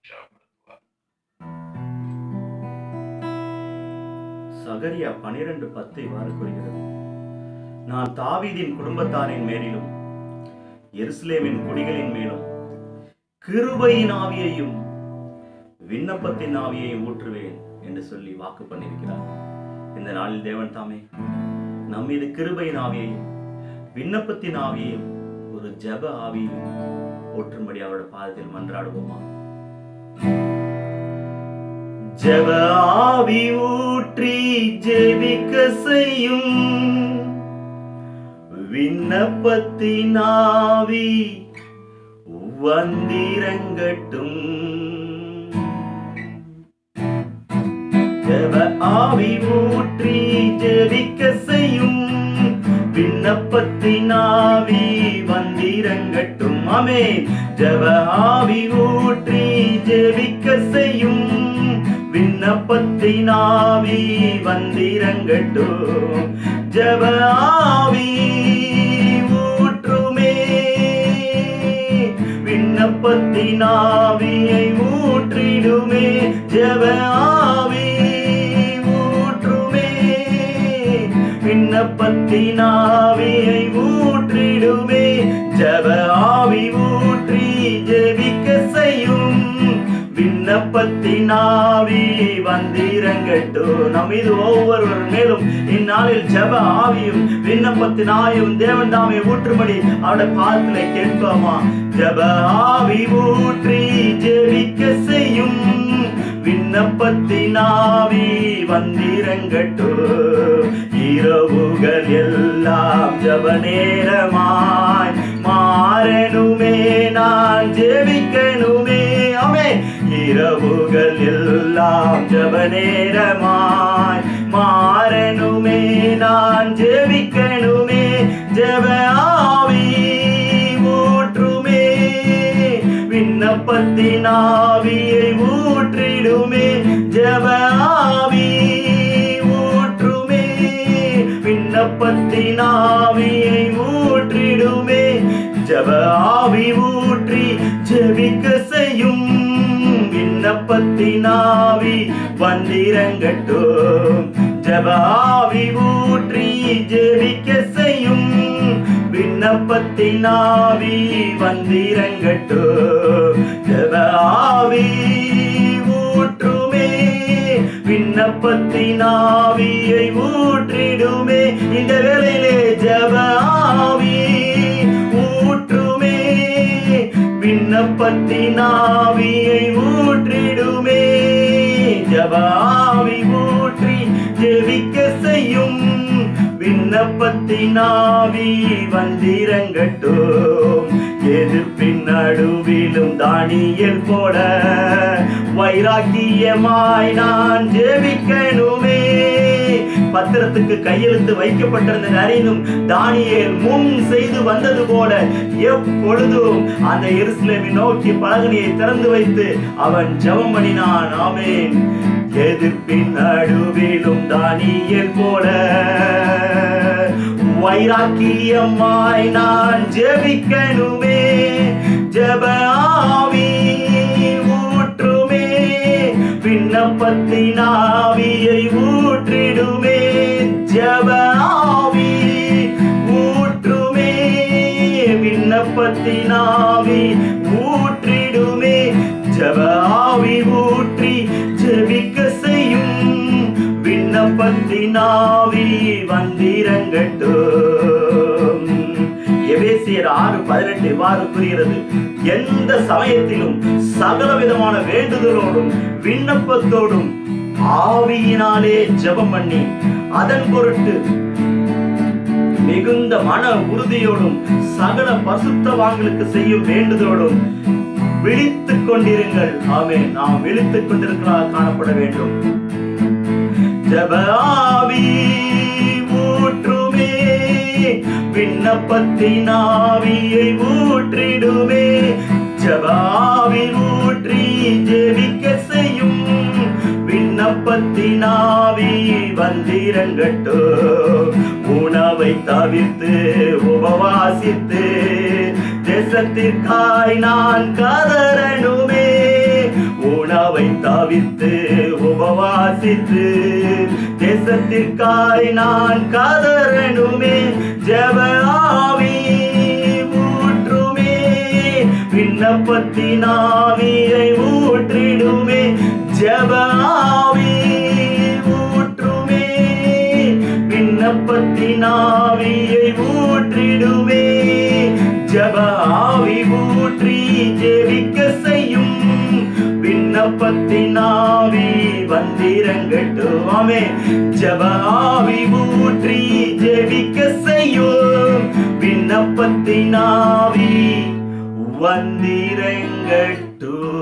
உற்சாகப்படுத்துவார் சகரியா பனிரெண்டு பத்து இவ்வாறு கூறுகிறது நான் தாவீதின் குடும்பத்தாரின் மேலிலும் எருசலேமின் குடிகளின் மேலும் கிருபையின் ஆவியையும் விண்ணப்பத்தின் ஆவியையும் ஊற்றுவேன் என்று சொல்லி வாக்கு பண்ணியிருக்கிறார் இந்த நாளில் தேவன் தாமே நம் மீது கிருபையின் ஆவியையும் விண்ணப்பத்தின் ஆவியையும் ஒரு ஜெப ஆவியையும் ஊற்றும்படி அவருடைய பாதத்தில் மன்றாடுவோமா ஜெப ஆவி ஊற்றி ஜெபிக்க செய்யும் விண்ணப்பத்தின் ஆவி வந்திரங்கட்டும் ஜெப ஆவி ஊற்றி ஜெபிக்க செய்யும் விண்ணப்பத்தின் ஆவி வந்திரங்கட்டும் அமே ஜெப ஆவி ஊற்றி ஜெபிக்க செய்யும் விண்ணப்பத்தின் ஆவி வந்திரங்கட்டும் ஜெப ஆவி ஊற்றுமே விண்ணப்பத்தின் ஆவியை ஊற்றிடுமே ஜெப ஆவி ஊற்றுமே விண்ணப்பத்தின் ஆவியை ஊற்றிடுமே ஜெப ஆவி ஊற்றி ஜெபிக்க செய்யும் விண்ணப்பத்தின் ஆவி வந்திரங்கட்டும் நம் இது ஒவ்வொருவர் மேலும் இந்நாளில் ஜெப ஆவியும் விண்ணப்பத்தின் ஆவியும் தேவன் தாமே ஊற்றும்படி அவருடைய பாதத்திலே கேட்போமா ஜெப ஆவி ஊற்றி ஜெபிக்க செய்யும் விண்ணப்பத்தின் ஆவி வந்திரங்கட்டும் இரவுகள் எல்லாம் ஜப நேரமாய் மாறனுமே நான் ஜெபிக்கணுமே அமே இரவுகள் எல்லாம் ஜப நேரமாய் மாறனுமே நான் ஜெபிக்கணுமே ஜெப ஆவி ஊற்றுமே விண்ணப்பத்தின் ஆவியை ஊற்றிடுமே ஜெப ஆவி ஊற்றுமே விண்ணப்பத்தின் ஆவியை ஊற்றிடுமே ஜெப ஆவி ஊற்றி ஜெபிக்க செய்யும் விண்ணப்பத்தின் ஆவி வந்திரங்கட்டும் ஜெப ஆவி ஊற்றி ஜெபிக்க செய்யும் விண்ணப்பத்தின் ஆவி வந்திரங்கட்டும் ஜெப ஆவி ஊற்றுமே விண்ணப்பத்தின் ஆவியை ஊற்றிடுமே இந்த வேளையிலே ஜெப ஆவி ஊற்றுமே விண்ணப்பத்தின் ஆவியை ஊற்றிடுமே ஜெப ஆவி ஊற்றி ஜெபிக்க செய்யும் விண்ணப்பத்தின் ஆவி வந்திரங்கட்டும் எதிர்ப்பின் நடுவிலும் தானியல் போட வைராக்கியமாய் நான் ஜெபிக்கணுமே பத்திரத்துக்கு கையெழுத்து வைக்கப்பட்டிருந்த நரினும் தானியேல் முன் செய்து வந்தது போல எப்பொழுதும் அந்த எருசலேமை நோக்கி பலகனியை திறந்து வைத்து அவன் ஜெபம் பண்ணினான் ஆமென் எதிர்ப்பின் நடுவிலும் தானியல் போல வைராக்கியமாய் நான் ஜெபிக்கணுமே ஜெப ஆவி ஊற்றுமே விண்ணப்பத்தின் ஆவியை ஊற்றிடுமே ஜெப ஆவி ஊற்றுமே விண்ணப்பத்தின் ஆவி ஊற்றிடுமே ஜெப ஆவி ஊற்றி ஜெபிக்க செய்யும் விண்ணப்பத்தின் ஆவி வந்திரங்கட்டும் எபேசியர் ஆறு பதினெட்டு இவ்வாறு கூறுகிறது எந்த சமயத்திலும் சகல விதமான வேண்டுதலோடும் விண்ணப்பத்தோடும் ஆவியினாலே ஜெபம் பண்ணி அதன் பொருட்டு மிகுந்த மன உறுதியோடும் சகல பசுத்தவான்களுக்கு செய்யும் வேண்டுதலோடும் விழித்துக் கொண்டிருங்கள் ஆமென் நாம் விழித்துக் கொண்டிருக்கிறதாக காணப்பட வேண்டும் ஜப ஆவி ஊற்றுமே விண்ணப்பத்தின் ஆவியை ஊற்றிடுமே ஜப ஆவி ஊற்றி ஜெபிக்க செய்யும் விண்ணப்பத்தின் ஆவி வந்திரங்கட்டோ உணவை தவிர்த்து உபவாசித்து தேசத்திற்காய் நான் கதறணுமே பாவித்து உபவாசித்து தேசத்திற்காய் நான் கதறணுமே ஜெப ஆவி ஊற்றுமே விண்ணப்பத்தின் ஆவியை ஊற்றிடுமே ஜெப ஆவி ஊற்றுமே விண்ணப்பத்தின் ஆவியை ஊற்றிடுமே ஜெப ஆவி ஊற்றி ஜெபிக்க செய்யும் விண்ணப்பத்தின் ஆவி வந்திரங்கட்டுவாமே ஜெப ஆவி ஊற்றி ஜெபிக்க செய்யும் விண்ணப்பத்தின் ஆவி வந்திரங்கட்டுமே